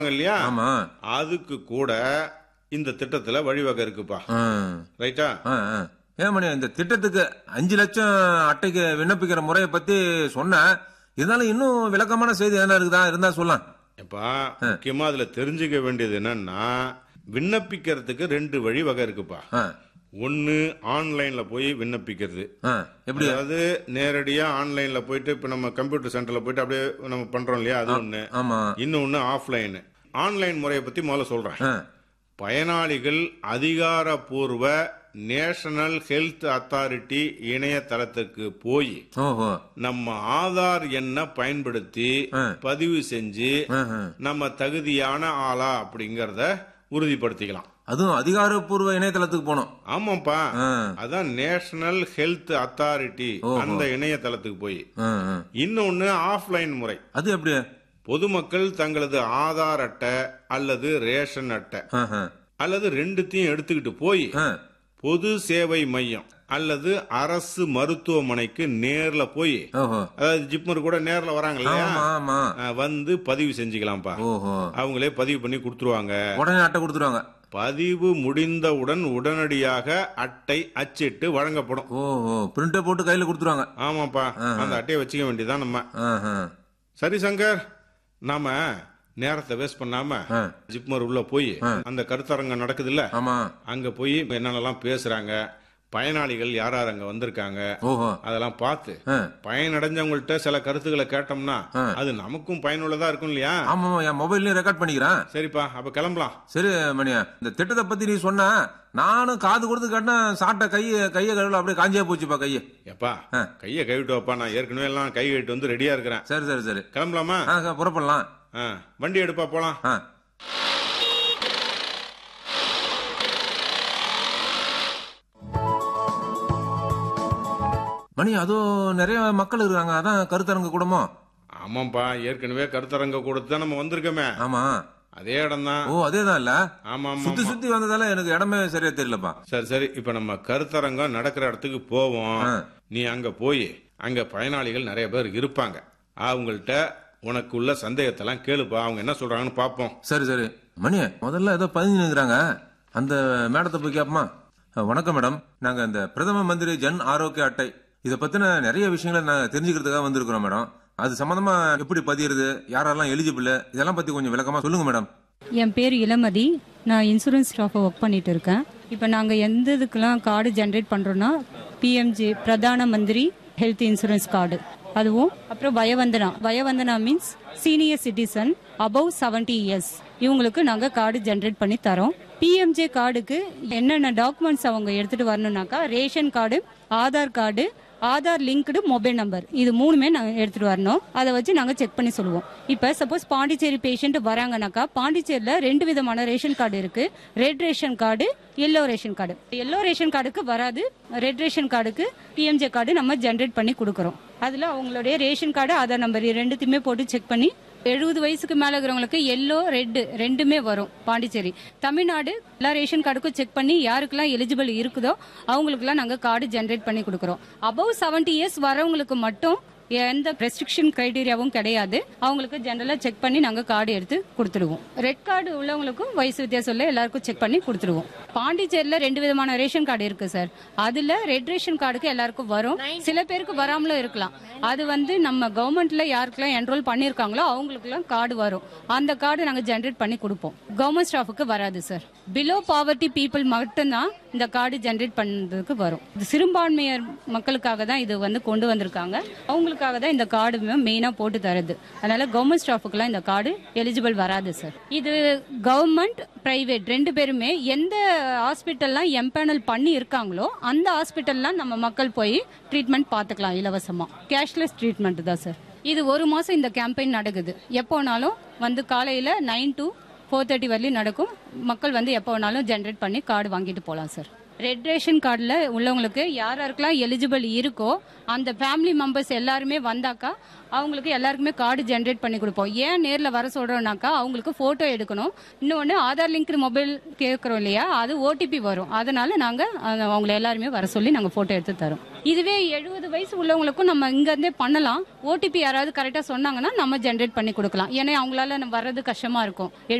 இல்லையா ஆமா அதுக்கு கூட இந்த திட்டத்துல வழிவகை இருக்குப்பா ஆ. ரைட்டா ஆ, ஆ. ஏன் மணி இந்த திட்டத்துக்கு அஞ்சு லட்சம் அட்டைக்கு விண்ணப்பிக்கிற முறையை பத்தி சொன்ன இருந்தாலும் இன்னும் விளக்கமான செய்தி எதனா இருக்குதா இருந்தா சொல்லலாம் இப்ப முக்கியமா அதுல தெரிஞ்சுக்க வேண்டியது என்னன்னா விண்ணப்பிக்கிறதுக்கு ரெண்டு வழிவகை இருக்குப்பா ஆ, ஒன்னு ஆன்லைன்ல போய் விண்ணப்பிக்கிறது ஆ. எப்படி அதாவது நேரடியா ஆன்லைன்ல போயிட்டு இப்ப நம்ம கம்ப்யூட்டர் சென்டர்ல போயிட்டு அப்படியே நம்ம பண்றோம் இல்லையா அது ஒண்ணு ஆமா இன்னொன்னு ஆஃப்லைன் ஆன்லைன் முறையை பத்தி முதல்ல சொல்றேன் ஆ, பயனாளிகள் அதிகாரப்பூர்வ நேஷனல் ஹெல்த் அத்தாரிட்டி இணையதளத்துக்கு போய் ஓஹோ நம்ம ஆதார் எண்ணை பயன்படுத்தி ஆ. பதிவு செஞ்சு ஆ, ஆ. நம்ம தகுதியான ஆளா அப்படிங்கறத உறுதிப்படுத்திக்கலாம் அதுவும் அதிகாரப்பூர்வ இணையதளத்துக்கு போனோம் ஆமாப்பா ஆ, அதான் நேஷனல் ஹெல்த் அத்தாரிட்டி ஓஹோ. அந்த இணையதளத்துக்கு போய் ஆ, ஆ. இன்னொன்னு ஆஃப்லைன் முறை அது எப்படி பொதுமக்கள் தங்களது ஆதார் அட்டை அல்லது ரேஷன் அட்டை ஆ, ஆ. அல்லது ரெண்டுத்தையும் எடுத்துக்கிட்டு போய் ஆ, பொது சேவை மையம் அல்லது அரசு மருத்துவமனைக்கு நேர்ல போய் ஓஹோ அதாவது ஜிப்மர் கூட நேர்ல வராங்க இல்லையா ஆமா ஆமா அஹ் வந்து பதிவு செஞ்சுக்கலாம்ப்பா ஓஹோ அவங்களே பதிவு பண்ணி கொடுத்துருவாங்க உடனே அட்டை கொடுத்துருவாங்க பதிவு முடிந்தவுடன் உடனடியாக அட்டை அச்சிட்டு வழங்கப்படும் ஓஹோ பிரிண்ட போட்டு கையில கொடுத்துருவாங்க ஆமாப்பா அந்த அட்டையை வச்சுக்க வேண்டியதுதான் நம்ம ஆஹா. சரி சங்கர் நாம நேரத்தை வேஸ்ட் பண்ணாம ஆ. ஜிப்மர் உள்ள போய் அந்த கருத்தரங்கம் நடக்குதுல்ல ஆமா அங்க போய் என்னென்னலாம் பேசுறாங்க பயனாளிகள் யார் யார் அங்க வந்திருக்காங்க ஓஹோ அதெல்லாம் பார்த்து ஆ. பயனடைஞ்சவங்கள்ட்ட சில கருத்துக்களை கேட்டோம்னா அது நமக்கும் பயனுள்ளதா இருக்கும் இல்லையா ஆமா ஆமா, என் மொபைல்லயும் ரெக்கார்ட் பண்ணிக்கிறேன் சரிப்பா அப்ப கிளம்பலாம் சரி மணியா இந்த திட்டத்தை பத்தி நீ சொன்ன நானும் காது கொடுத்து கேட்டேன் சாப்பிட்ட கைய கைய கழுவல அப்படியே காஞ்சியா போச்சுப்பா கைய எப்பா கையை கைவிட்டு வைப்பா நான் ஏற்கனவே எல்லாம் கை கழிட்டு வந்து ரெடியா இருக்கிறேன் சரி சரி சரி கிளம்பலாமா ஆ புறப்படலாம் ஆ, வண்டி எடுப்பா போலாம் ஆ மணி அதோ நிறைய மக்கள் இருக்காங்க அதான் கருத்தரங்கு கூடமோ ஆமாப்பா ஏற்கனவே கருத்தரங்க கொடுத்து தான் நம்ம வந்திருக்கோமே ஆமா அதே இடம் தான் ஓ அதேதான் இல்ல ஆமா ஆமா சுத்தி சுத்தி வந்ததால எனக்கு இடமே சரியா தெரியலப்பா சரி சரி இப்ப நம்ம கருத்தரங்கம் நடக்கிற இடத்துக்கு போவோம் ஆ. நீ அங்க போய் அங்க பயனாளிகள் நிறைய பேர் இருப்பாங்க அவங்கள்ட்ட உனக்கு உள்ள சந்தேகத்தெல்லாம் கேளுப்பா அவங்க என்ன சொல்றாங்கன்னு பாப்போம் சரி சரி மணி முதல்ல ஏதோ பதிஞ்சு நிற்கிறாங்க அந்த மேடத்தை போய் கேப்போமா அஹ், வணக்கம் மேடம் நாங்க இந்த பிரதம மந்திரி ஜன் ஆரோக்கிய அட்டை இத பத்தின நிறைய விஷயங்களை நான் தெரிஞ்சுக்கிறதுக்காக வந்திருக்கிறோம் மேடம் அது சம்பந்தமா எப்படி பதியிறது யாரெல்லாம் எலிஜிபிள் இதெல்லாம் பத்தி கொஞ்சம் விளக்கமா சொல்லுங்க மேடம் என் பேர் இளமதி நான் இன்சூரன்ஸ் ஸ்டாஃபை ஒர்க் பண்ணிட்டு இருக்கேன் இப்போ நாங்கள் எந்த இதுக்கெல்லாம் கார்டு ஜென்ரேட் பண்ணுறோன்னா பிஎம்ஜி பிரதான மந்திரி ஹெல்த் இன்சூரன்ஸ் கார்டு அதுவும் அப்புறம் Vayavandana Vayavandana means senior citizen above 70 years இவங்களுக்கு நாங்கள் கார்டு ஜென்ரேட் பண்ணி தரோம் பிஎம்ஜே கார்டுக்கு என்னென்ன டாக்குமெண்ட்ஸ் அவங்க எடுத்துட்டு வரணும்னாக்கா ration card Aadhaar card Aadhaar linked mobile number இது மூணுமே நாங்கள் எடுத்துட்டு வரணும் அதை வச்சு நாங்கள் செக் பண்ணி சொல்லுவோம் இப்போ சப்போஸ் பாண்டிச்சேரி பேஷண்ட் வராங்கனாக்கா பாண்டிச்சேரியில் ரெண்டு விதமான ரேஷன் கார்டு இருக்கு red ration card yellow ration card yellow ration கார்டுக்கு வராது ரெட் ரேஷன் கார்டுக்கு பிஎம்ஜே கார்டு நம்ம ஜென்ரேட் பண்ணி கொடுக்குறோம் அதில் அவங்களுடைய ரேஷன் கார்டு ஆதார் நம்பர் இது ரெண்டுத்தையுமே போட்டு செக் பண்ணி எழுபது வயசுக்கு மேல இருக்கிறவங்களுக்கு எல்லோ ரெட் ரெண்டுமே வரும் பாண்டிச்சேரி தமிழ்நாடு எல்லா ரேஷன் கார்டுக்கும் செக் பண்ணி யாருக்கெல்லாம் எலிஜிபிள் இருக்குதோ அவங்களுக்குலாம் நாங்க கார்டு ஜென்ரேட் பண்ணி கொடுக்குறோம் அபவ் 70 இயர்ஸ் வரவங்களுக்கு மட்டும் எந்த ரெஸ்ட்ரிக்ஷன் கிரைட்டீரியாவும் கிடையாது அவங்களுக்கு ஜெனரலா செக் பண்ணி நாங்க கார்டு எடுத்து கொடுத்துடுவோம் ரெட் கார்டு உள்ளவங்களுக்கும் வயசு வித்தியாசம் இல்லை எல்லாருக்கும் செக் பண்ணி கொடுத்துடுவோம் பாண்டிச்சேரியில ரெண்டு விதமான ரேஷன் கார்டு இருக்கு சார் அதுல ரெட் ரேஷன் கார்டுக்கு எல்லாருக்கும் வரும் சில பேருக்கு வராமலும் இருக்கலாம் அது வந்து நம்ம கவர்மெண்ட்ல யாருக்கெல்லாம் என்ரோல் பண்ணிருக்காங்களோ அவங்களுக்குலாம் கார்டு வரும் அந்த கார்டு நாங்க ஜென்ரேட் பண்ணி கொடுப்போம் கவர்மெண்ட் ஸ்டாஃபுக்கு வராது சார் பிலோ பாவர்ட்டி பீப்புள் மட்டும்தான் இந்த கார்டு ஜென்ரேட் பண்றதுக்கு வரும் இது சிறுபான்மையர் மக்களுக்காக தான் இது வந்து கொண்டு வந்திருக்காங்க அவங்களுக்காக தான் இந்த கார்டு மெயினா போட்டு தருது அதனால கவர்மெண்ட் ஸ்டாஃபுக்குலாம் இந்த கார்டு எலிஜிபிள் வராது சார் இது கவர்மெண்ட் பிரைவேட் ரெண்டு பேருமே எந்த ஹாஸ்பிட்டல்லாம் எம்பேனல் பண்ணி இருக்காங்களோ அந்த ஹாஸ்பிட்டல்லாம் நம்ம மக்கள் போய் ட்ரீட்மெண்ட் பார்த்துக்கலாம் இலவசமா கேஷ்லெஸ் ட்ரீட்மெண்ட் தான் சார் இது ஒரு மாசம் இந்த கேம்பெயின் நடக்குது எப்போனாலும் வந்து காலையில நைன் டு ஃபோர் தேர்ட்டி வரலையும் நடக்கும் மக்கள் வந்து எப்போ வேணாலும் ஜென்ரேட் பண்ணி கார்டு வாங்கிட்டு போகலாம் சார் ரெட் ரேஷன் கார்டில் உள்ளவங்களுக்கு யார் யாருக்கெல்லாம் எலிஜிபிள் இருக்கோ அந்த ஃபேமிலி மெம்பர்ஸ் எல்லாருமே வந்தாக்கா அவங்களுக்கு எல்லாருக்குமே கார்டு ஜென்ரேட் பண்ணி கொடுப்போம் ஏன் நேரில் வர சொல்கிறோம்னாக்கா அவங்களுக்கு ஃபோட்டோ எடுக்கணும் இன்னொன்று ஆதார் லிங்க் மொபைல் கேட்குறோம் இல்லையா அது ஓடிபி வரும் அதனால நாங்கள் அவங்கள எல்லாருமே வர சொல்லி நாங்கள் ஃபோட்டோ எடுத்து தரோம் இதுவே எழுபது வயசு உள்ளவங்களுக்கும் நம்ம இங்கேருந்தே பண்ணலாம் ஓடிபி யாராவது கரெக்டாக சொன்னாங்கன்னா நம்ம ஜென்ரேட் பண்ணி கொடுக்கலாம் ஏன்னா அவங்களால வர்றது கஷ்டமாக இருக்கும்